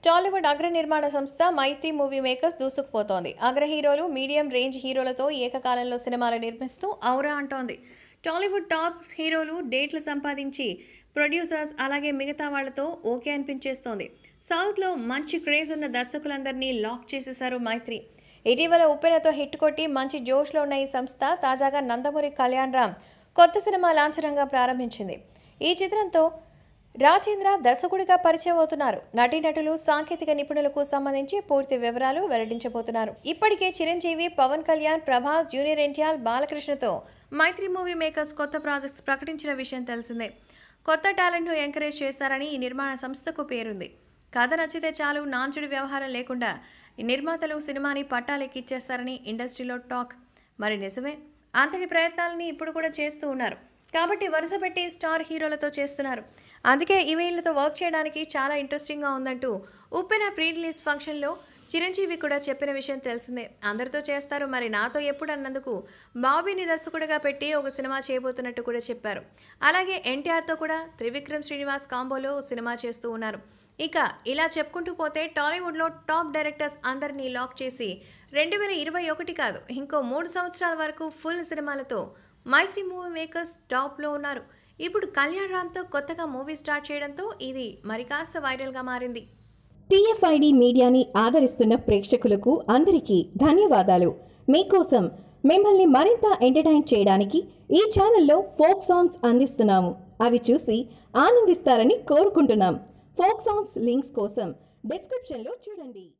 టాలీవుడ్ అగ్ర నిర్మాణ సంస్థ మైత్రి మూవీ మేకర్స్ దూసుకుపోతోంది అగ్ర హీరోలు మీడియం రేంజ్ హీరోలతో ఏకకాలంలో సినిమాలు నిర్మిస్తూ ఔరా అంటోంది టాలీవుడ్ టాప్ హీరోలు డేట్లు సంపాదించి ప్రొడ్యూసర్స్ అలాగే మిగతా వాళ్లతో ఓకే అనిపించేస్తోంది సౌత్లో మంచి క్రేజ్ ఉన్న దర్శకులందరినీ లాక్ చేసేశారు మైత్రి ఇటీవల ఉప్పెనతో హిట్ కొట్టి మంచి జోష్లో ఉన్న ఈ సంస్థ తాజాగా నందమూరి కళ్యాణ్ రామ్ కొత్త సినిమా లాంఛనంగా ప్రారంభించింది ఈ చిత్రంతో రాజేంద్ర దర్శకుడిగా పరిచయం అవుతున్నారు నటీనటులు సాంకేతిక నిపుణులకు సంబంధించి పూర్తి వివరాలు వెల్లడించబోతున్నారు ఇప్పటికే చిరంజీవి పవన్ కళ్యాణ్ ప్రభాస్ జూనియర్ ఎన్టీఆర్ బాలకృష్ణతో మైత్రి మూవీ మేకర్స్ కొత్త ప్రాజెక్ట్స్ ప్రకటించిన విషయం తెలిసిందే కొత్త టాలెంట్ను ఎంకరేజ్ చేశారని ఈ నిర్మాణ సంస్థకు పేరుంది కథ నచ్చితే చాలు నాంచుడి వ్యవహారం లేకుండా ఈ నిర్మాతలు సినిమాని పట్టాలెక్కిచ్చేస్తారని ఇండస్ట్రీలో టాక్ మరి నిజమే అంతటి ప్రయత్నాలని ఇప్పుడు కూడా చేస్తూ ఉన్నారు కాబట్టి వరుస పెట్టి స్టార్ హీరోలతో చేస్తున్నారు అందుకే ఈ వీళ్ళతో వర్క్ చేయడానికి చాలా ఇంట్రెస్టింగ్గా ఉందంటూ ఉప్పెన ప్రీ రిలీజ్ ఫంక్షన్లో చిరంజీవి కూడా చెప్పిన విషయం తెలిసిందే అందరితో చేస్తారు మరి నాతో ఎప్పుడు అన్నందుకు బాబీని దర్శకుడిగా పెట్టి ఒక సినిమా చేయబోతున్నట్టు కూడా చెప్పారు అలాగే ఎన్టీఆర్తో కూడా త్రివిక్రమ్ శ్రీనివాస్ కాంబోలో ఓ సినిమా చేస్తూ ఉన్నారు ఇక ఇలా చెప్పుకుంటూ పోతే టాలీవుడ్లో టాప్ డైరెక్టర్స్ అందరినీ లాక్ చేసి రెండు వేల ఇరవై ఒకటి కాదు ఇంకో మూడు సంవత్సరాల వరకు ఫుల్ సినిమాలతో మైత్రి మూవీ మేకర్స్ టాప్లో ఉన్నారు ఇప్పుడు కళ్యాణ్ రామ్తో కొత్తగా మూవీ స్టార్ట్ చేయడంతో ఇది మరి కాస్త వైరల్గా మారింది టీఎఫ్ఐడి మీడియాని ఆదరిస్తున్న ప్రేక్షకులకు అందరికీ ధన్యవాదాలు మీకోసం మిమ్మల్ని మరింత ఎంటర్టైన్ చేయడానికి ఈ ఛానల్లో ఫోక్ సాంగ్స్ అందిస్తున్నాము అవి చూసి ఆనందిస్తారని కోరుకుంటున్నాం ఫోక్ సాంగ్స్ లింక్స్ కోసం డిస్క్రిప్షన్లో చూడండి